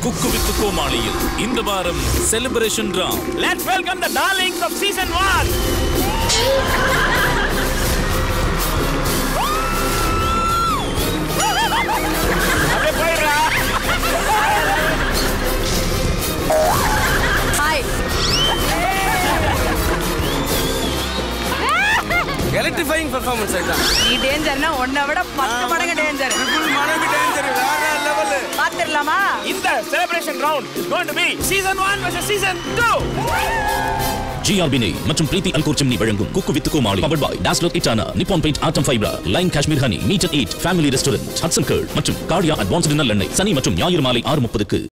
குக்கு with கோமாளியில் இந்த வாரம் celebration Ram Let's welcome the darlings of season one. அப்படியே போயிடுறா. ஹாய் எலக்ட்ரிஃபைங் பெர்ஃபார்மன்ஸ் ஆயிட்டான் நீ டேஞ்சர்னா உன்னை விட பத்து மடங்கு டேஞ்சர் ட்ரிபிள் மடங்கு டேஞ்சர் வேற லெவல் பாத்துடலாமா இந்த celebration round is going to be season one versus season two. ஜிஆர்பினே மற்றும் பிரீத்தி அல்கோர் சிம்னி வழங்கும் cook with Comali powered by டாஸ்லோ இட்டானா நிப்பான் பெயிண்ட் ஆட்டம் fiber line Kashmir honey meet and eat family restaurant Hatsun curd மற்றும் கார்டியா அட்வான்ஸ்டு நல்லெண்ணெய் சனி மற்றும் ஞாயிறு மாலை ஆறு முப்பதுக்கு